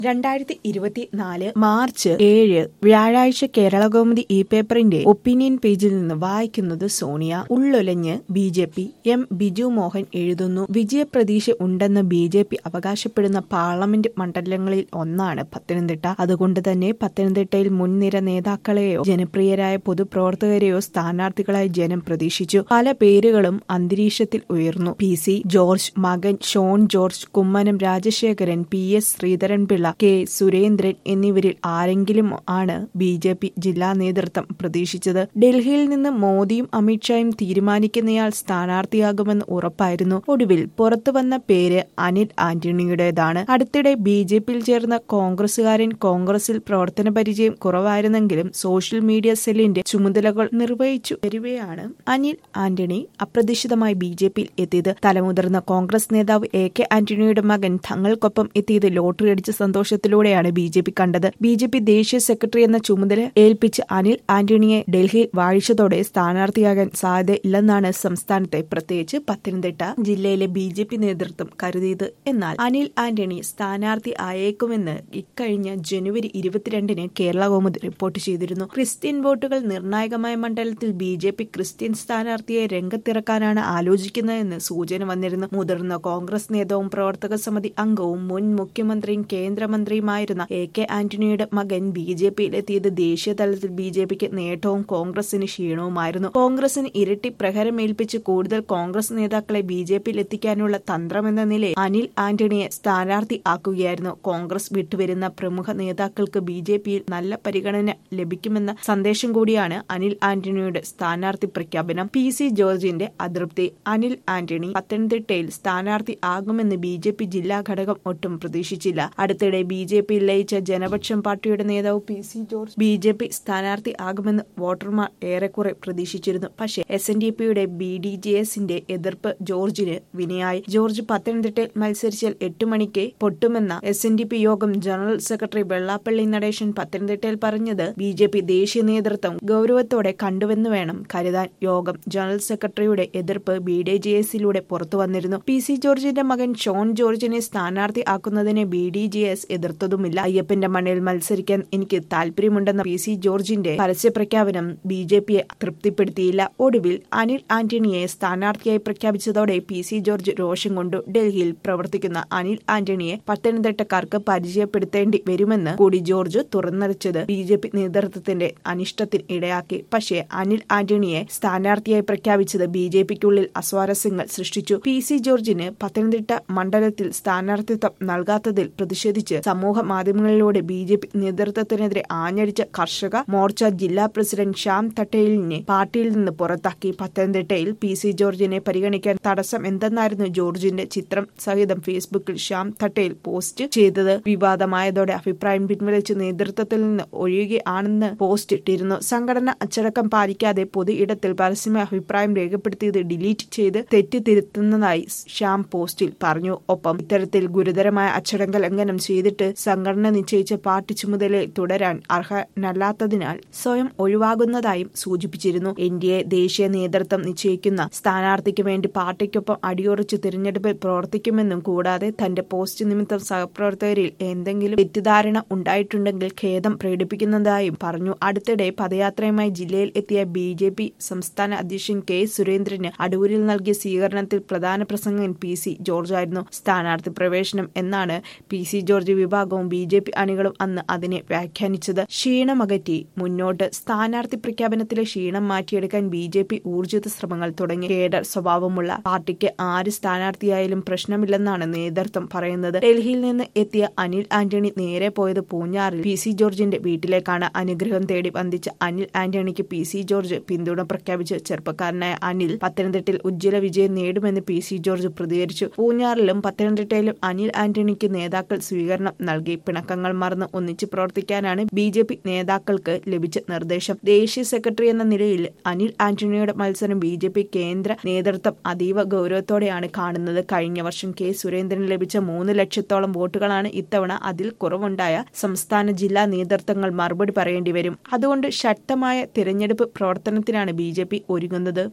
രണ്ടായിരത്തി ഇരുപത്തിനാല് മാർച്ച് ഏഴ് വ്യാഴാഴ്ച കേരളകൗമുദി ഇ പേപ്പറിന്റെ ഒപ്പീനിയൻ പേജിൽ നിന്ന് വായിക്കുന്നത് സോണിയ ഉള്ളൊലഞ്ഞ് B J P M Biju Mohan എഴുതുന്നു വിജയപ്രതീക്ഷ ഉണ്ടെന്ന് ബി ജെ പി അവകാശപ്പെടുന്ന പാർലമെന്റ് മണ്ഡലങ്ങളിൽ ഒന്നാണ് പത്തനംതിട്ട അതുകൊണ്ട് തന്നെ പത്തനംതിട്ടയിൽ മുൻനിര നേതാക്കളെയോ ജനപ്രിയരായ പൊതുപ്രവർത്തകരെയോ സ്ഥാനാർത്ഥികളായി ജനം പ്രതീക്ഷിച്ചു പല പേരുകളും അന്തരീക്ഷത്തിൽ ഉയർന്നു പി സി ജോർജ് മകൻ Shone George Kummanam Rajasekharan P S Sreedharan Pillai K Surendran എന്നിവരിൽ ആരെങ്കിലും ആണ് ബി ജെ പി ജില്ലാ നേതൃത്വം പ്രതീക്ഷിച്ചത് ഡൽഹിയിൽ നിന്ന് മോദിയും അമിത്ഷായും തീരുമാനിക്കുന്നയാൾ സ്ഥാനാർത്ഥിയാകുമെന്ന് ഉറപ്പായിരുന്നു ഒടുവിൽ പുറത്തുവന്ന പേര് അനിൽ ആന്റണിയുടേതാണ് അടുത്തിടെ ബി ജെ പിയിൽ ചേർന്ന കോൺഗ്രസുകാരൻ കോൺഗ്രസിൽ പ്രവർത്തന പരിചയം കുറവായിരുന്നെങ്കിലും സോഷ്യൽ മീഡിയ സെല്ലിന്റെ ചുമതലകൾ നിർവഹിച്ചു വരികയാണ് അനിൽ ആന്റണി അപ്രതീക്ഷിതമായി ബി ജെ പിയിൽ എത്തിയത് തലമുതിർന്ന കോൺഗ്രസ് നേതാവ് എ കെ ആന്റണിയുടെ മകൻ തങ്ങൾക്കൊപ്പം എത്തിയത് ലോട്ടറി അടിച്ച സന്തോഷത്തിലൂടെയാണ് ബി ജെ പി കണ്ടത് ബി ജെ പി ദേശീയ സെക്രട്ടറി എന്ന ചുമതല ഏൽപ്പിച്ച് അനിൽ ആന്റണിയെ ഡൽഹിയിൽ വാഴിച്ചതോടെ സ്ഥാനാർത്ഥിയാകാൻ സാധ്യതയില്ലെന്നാണ് സംസ്ഥാനത്തെ പ്രത്യേകിച്ച് പത്തനംതിട്ട ജില്ലയിലെ ബി ജെ പി നേതൃത്വം കരുതിയത് എന്നാൽ അനിൽ ആന്റണി സ്ഥാനാർത്ഥി ആയേക്കുമെന്ന് ഇക്കഴിഞ്ഞ ജനുവരി ഇരുപത്തിരണ്ടിന് കേരള കൗമുദി റിപ്പോർട്ട് ചെയ്തിരുന്നു ക്രിസ്ത്യൻ വോട്ടുകൾ നിർണായകമായ മണ്ഡലത്തിൽ ബി ജെ പി ക്രിസ്ത്യൻ സ്ഥാനാർത്ഥിയെ രംഗത്തിറക്കാനാണ് ആലോചിക്കുന്നതെന്ന് സൂചന വന്നിരുന്നു മുതിർന്ന കോൺഗ്രസ് നേതാവും പ്രവർത്തക സമിതി അംഗവും മുൻ മുഖ്യമന്ത്രിയും കേന്ദ്രമന്ത്രിയുമായിരുന്ന എ കെ ആന്റണിയുടെ മകൻ ബി ജെ പിയിലെത്തിയത് ദേശീയ തലത്തിൽ ബി ജെ പിക്ക് നേട്ടവും കോൺഗ്രസിന് ക്ഷീണവുമായിരുന്നു കോൺഗ്രസിന് ഇരട്ടി പ്രഹരമേൽപ്പിച്ച് കൂടുതൽ കോൺഗ്രസ് നേതാക്കളെ ബി ജെ പിയിൽ എത്തിക്കാനുള്ള തന്ത്രമെന്ന നിലയിൽ അനിൽ ആന്റണിയെ സ്ഥാനാർത്ഥി ആക്കുകയായിരുന്നു കോൺഗ്രസ് വിട്ടുവരുന്ന പ്രമുഖ നേതാക്കൾക്ക് ബി ജെ പിയിൽ നല്ല പരിഗണന ലഭിക്കുമെന്ന സന്ദേശം കൂടിയാണ് അനിൽ ആന്റണിയുടെ സ്ഥാനാർത്ഥി പ്രഖ്യാപനം പി സി ജോർജിന്റെ അതൃപ്തി അനിൽ ആന്റണി പത്തനംതിട്ടയിൽ സ്ഥാനാർത്ഥി ആകുമെന്ന് ബി ജെ പി ജില്ലാ ഘടകം ഒട്ടും പ്രതീക്ഷിച്ചില്ല അടുത്തിടെ ബി ജെ പി ലയിച്ച ജനപക്ഷം പാർട്ടിയുടെ നേതാവ് P C George B J P സ്ഥാനാർത്ഥി ആകുമെന്ന് വോട്ടർമാർ ഏറെക്കുറെ പ്രതീക്ഷിച്ചിരുന്നു പക്ഷേ എസ് എൻ ഡി പിയുടെ ബി ഡി ജെ എസിന്റെ എതിർപ്പ് ജോർജിന് വിനയായി ജോർജ് പത്തനംതിട്ടയിൽ മത്സരിച്ചാൽ എട്ട് മണിക്ക് പൊട്ടുമെന്ന S N D P Yogam general secretary Vellappally Natesan പത്തനംതിട്ടയിൽ പറഞ്ഞത് ബി ജെ പി ദേശീയ നേതൃത്വം ഗൗരവത്തോടെ കണ്ടുവെന്ന് വേണം കരുതാൻ യോഗം ജനറൽ സെക്രട്ടറിയുടെ എതിർപ്പ് ബി ഡി ജെ എസിലൂടെ പുറത്തു വന്നിരുന്നു പി സി ജോർജിന്റെ മകൻ ഷോൺ ജോർജിനെ സ്ഥാനാർത്ഥി ആക്കുന്നതിനെ ബി ഡി ജെ എസ് എതിർത്തതുമില്ല അയ്യപ്പന്റെ മണ്ണിൽ മത്സരിക്കാൻ എനിക്ക് താല്പര്യമുണ്ടെന്ന പി സി ജോർജിന്റെ പരസ്യ പ്രഖ്യാപനം ബി ജെ പിയെ തൃപ്തിപ്പെടുത്തിയില്ല ഒടുവിൽ അനിൽ ആന്റണിയെ സ്ഥാനാർത്ഥിയായി പ്രഖ്യാപിച്ചതോടെ പി സി ജോർജ് രോഷം കൊണ്ടു ഡൽഹിയിൽ പ്രവർത്തിക്കുന്ന അനിൽ ആന്റണിയെ പത്തനംതിട്ടക്കാർക്ക് പരിചയപ്പെടുത്തേണ്ടി വരുമെന്ന് കൂടി ജോർജ് തുറന്നടിച്ചത് ബി ജെ പി നേതൃത്വത്തിന്റെ അനിഷ്ടത്തിന് ഇടയാക്കി പക്ഷേ അനിൽ ആന്റണിയെ സ്ഥാനാർത്ഥിയായി പ്രഖ്യാപിച്ചത് ബി ജെ പിക്കുള്ളിൽ അസ്വാരസ്യങ്ങൾ സൃഷ്ടിച്ചു പി സി ജോർജിന് പത്തനംതിട്ട മണ്ഡലത്തിൽ സ്ഥാനാർത്ഥിത്വം നൽകാത്തതിൽ പ്രതിഷേധിച്ച് സമൂഹ മാധ്യമങ്ങളിലൂടെ ബി ജെ പി നേതൃത്വത്തിനെതിരെ ആഞ്ഞടിച്ച കർഷക മോർച്ച ജില്ലാ പ്രസിഡന്റ് ശ്യാം തട്ടേലിനെ പാർട്ടിയിൽ നിന്ന് പുറത്താക്കി പത്തനംതിട്ടയിൽ പി സി ജോർജിനെ പരിഗണിക്കാൻ തടസ്സം എന്തെന്നായിരുന്നു ജോർജിന്റെ ചിത്രം സഹിതം ഫേസ്ബുക്കിൽ ശ്യാം തട്ടേൽ പോസ്റ്റ് ചെയ്തത് വിവാദമായതോടെ അഭിപ്രായം പിൻവലിച്ച് നേതൃത്വത്തിൽ നിന്ന് ഒഴിയുകയാണെന്ന് പോസ്റ്റ് ഇട്ടിരുന്നു സംഘടന അച്ചടക്കം പാലിക്കാതെ പൊതു ഇടത്തിൽ പരസ്യമായ അഭിപ്രായം രേഖപ്പെടുത്തിയത് ഡിലീറ്റ് ചെയ്ത് തെറ്റ് തിരുത്തുന്നതായി ശ്യാം പോസ്റ്റിൽ പറഞ്ഞു ഒപ്പം ഇത്തരത്തിൽ ഗുരുതരമായ അച്ചടങ്ക ലംഘനം ചെയ്തിട്ട് സംഘടന നിശ്ചയിച്ച പാർട്ടി ചുമതലയിൽ തുടരാൻ അർഹനല്ലാത്തതിനാൽ സ്വയം ഒഴിവാകുന്നതായും സൂചിപ്പിച്ചിരുന്നു എൻ ഡി എ ദേശീയ നേതൃത്വം നിശ്ചയിക്കുന്ന സ്ഥാനാർത്ഥിക്ക് വേണ്ടി പാർട്ടിക്കൊപ്പം അടിയുറച്ച് തിരഞ്ഞെടുപ്പിൽ പ്രവർത്തിക്കുമെന്നും കൂടാതെ തന്റെ പോസ്റ്റ് നിമിത്തം സഹപ്രവർത്തകരിൽ എന്തെങ്കിലും തെറ്റിദ്ധാരണ ഉണ്ടായിട്ടുണ്ടെങ്കിൽ ഖേദം പ്രകടിപ്പിക്കുന്നതായും പറഞ്ഞു അടുത്തിടെ പദയാത്രയുമായി ജില്ലയിൽ എത്തിയ ബി ജെ പി സംസ്ഥാന അധ്യക്ഷൻ കെ സുരേന്ദ്രന് അടൂരിൽ നൽകിയ സ്വീകരണത്തിൽ പ്രധാന പ്രസംഗൻ പി സി ജോർജ് ആയിരുന്നു സ്ഥാനാർത്ഥി പ്രവേശനം എന്നാണ് പി സി ജോർജ് വിഭാഗവും ബി ജെ പി അണികളും അന്ന് അതിനെ വ്യാഖ്യാനിച്ചത് ക്ഷീണമകറ്റി മുന്നോട്ട് സ്ഥാനാർത്ഥി പ്രഖ്യാപനത്തിലെ ക്ഷീണം മാറ്റിയെടുക്കാൻ ബി ജെ പി ഊർജിത ശ്രമങ്ങൾ തുടങ്ങി കേഡർ സ്വഭാവമുള്ള പാർട്ടിക്ക് ആര് സ്ഥാനാർത്ഥിയായാലും പ്രശ്നമില്ലെന്നാണ് നേതൃത്വം പറയുന്നത് ഡൽഹിയിൽ നിന്ന് എത്തിയ അനിൽ ആന്റണി നേരെ പോയത് പൂഞ്ഞാറിൽ പി സി ജോർജിന്റെ വീട്ടിലേക്കാണ് അനുഗ്രഹം തേടി വന്ദിച്ച അനിൽ ആന്റണിക്ക് പി സി ജോർജ് പിന്തുണ പ്രഖ്യാപിച്ച് ചെറുപ്പക്കാരനായ അനിൽ പത്തനംതിട്ടയിൽ ഉജ്ജ്വല വിജയം നേടുമെന്ന് പി സി ജോർജ് പ്രതികരിച്ചു പൂഞ്ഞാറിലും പത്തനംതിട്ടയിലും അനിൽ ആന്റണിക്ക് നേതാക്കൾ സ്വീകരണം നൽകി പിണക്കങ്ങൾ മറന്ന് ഒന്നിച്ച് പ്രവർത്തിക്കാനാണ് ബി ജെ പി നേതാക്കൾക്ക് ലഭിച്ച നിർദ്ദേശം ദേശീയ സെക്രട്ടറി എന്ന നിലയിൽ അനിൽ ആന്റണിയുടെ മത്സരം ബി ജെ പി കേന്ദ്ര നേതൃത്വം അതീവ ഗൗരവത്തോടെയാണ് കാണുന്നത് കഴിഞ്ഞ വർഷം കെ സുരേന്ദ്രന് ലഭിച്ച മൂന്ന് ലക്ഷത്തോളം വോട്ടുകളാണ് ഇത്തവണ അതിൽ കുറവുണ്ടായ സംസ്ഥാന ജില്ലാ നേതൃത്വങ്ങൾ മറുപടി പറയേണ്ടി വരും അതുകൊണ്ട് ശക്തമായ തിരഞ്ഞെടുപ്പ് പ്രവർത്തനത്തിനാണ് ബി ഒരുങ്ങുന്നത്